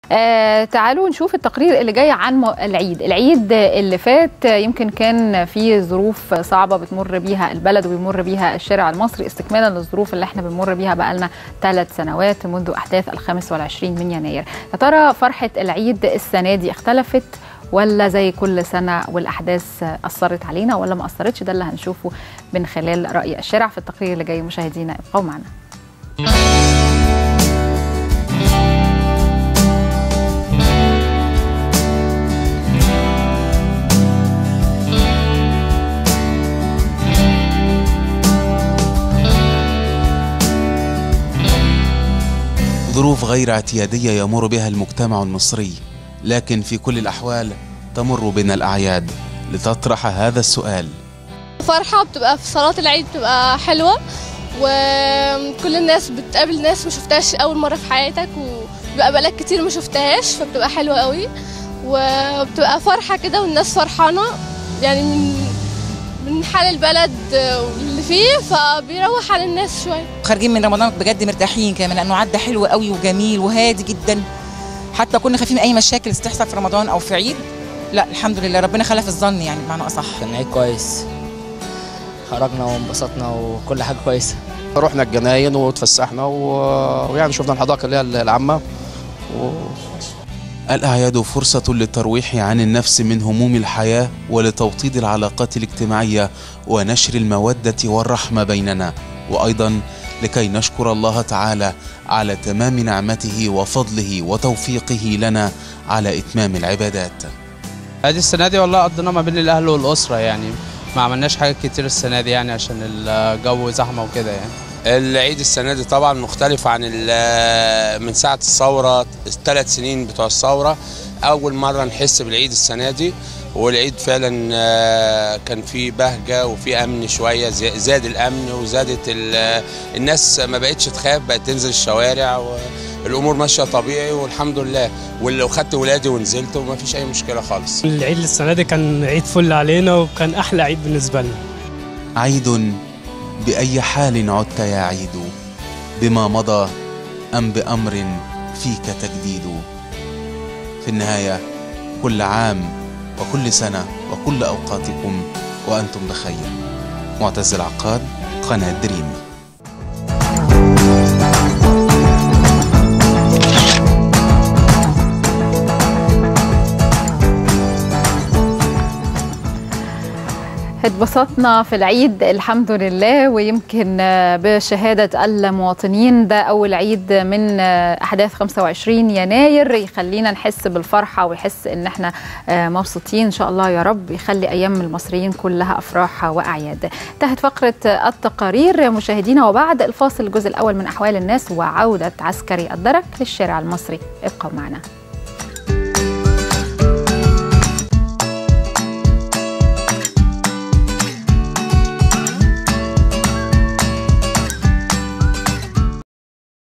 آه تعالوا نشوف التقرير اللي جاي عن العيد العيد اللي فات يمكن كان في ظروف صعبة بتمر بيها البلد وبيمر بيها الشارع المصري استكمالا للظروف اللي احنا بنمر بيها بقالنا ثلاث سنوات منذ أحداث الخامس والعشرين من يناير يا ترى فرحة العيد السنة دي اختلفت ولا زي كل سنة والأحداث أثرت علينا ولا ما أثرتش ده اللي هنشوفه من خلال رأي الشارع في التقرير اللي جاي مشاهدينا ابقوا معنا ظروف غير اعتيادية يمر بها المجتمع المصري لكن في كل الأحوال تمر بنا الأعياد لتطرح هذا السؤال فرحة بتبقى في صلاة العيد بتبقى حلوة وكل الناس بتقابل ناس ما شفتهاش أول مرة في حياتك وبيبقى بقالك كتير ما شفتهاش فبتبقى حلوة قوي وبتبقى فرحة كده والناس فرحانة يعني من من حال البلد اللي فيه فبيروح على الناس شوية خارجين من رمضان بجد مرتاحين كمان لأنه عدى حلو قوي وجميل وهادي جدا حتى كنا خايفين من أي مشاكل تحصل في رمضان أو في عيد لا الحمد لله ربنا خلف الظن يعني بمعنى أصح كان عيد كويس خرجنا وانبسطنا وكل حاجة كويسة رحنا الجناين وتفسحنا ويعني شفنا الحدائق اللي هي العامة و... الأعياد فرصة للترويح عن النفس من هموم الحياة ولتوطيد العلاقات الاجتماعية ونشر المودة والرحمة بيننا وأيضا لكي نشكر الله تعالى على تمام نعمته وفضله وتوفيقه لنا على إتمام العبادات هذه السنة دي والله قضينا ما بين الأهل والأسرة يعني ما عملناش حاجات كتير السنة دي يعني عشان الجو زحمة وكده يعني العيد السنه دي طبعا مختلف عن من ساعه الثوره الثلاث سنين بتوع الثوره اول مره نحس بالعيد السنه دي والعيد فعلا كان فيه بهجه وفي امن شويه زاد الامن وزادت الناس ما بقتش تخاف بقت تنزل الشوارع الامور ماشيه طبيعي والحمد لله ولو خدت ولادي ونزلت وما فيش اي مشكله خالص العيد السنه دي كان عيد فل علينا وكان احلى عيد بالنسبه لنا عيد بأي حال عدت يا عيد بما مضى أم بأمر فيك تجديد في النهاية كل عام وكل سنة وكل أوقاتكم وأنتم بخير معتز العقاد قناة دريم اتبسطنا في العيد الحمد لله ويمكن بشهادة المواطنين ده أول عيد من أحداث 25 يناير يخلينا نحس بالفرحة ويحس إن احنا مبسوطين إن شاء الله يا رب يخلي أيام المصريين كلها أفراح وأعياد انتهت فقرة التقارير مشاهدينا وبعد الفاصل الجزء الأول من أحوال الناس وعودة عسكري الدرك للشارع المصري ابقوا معنا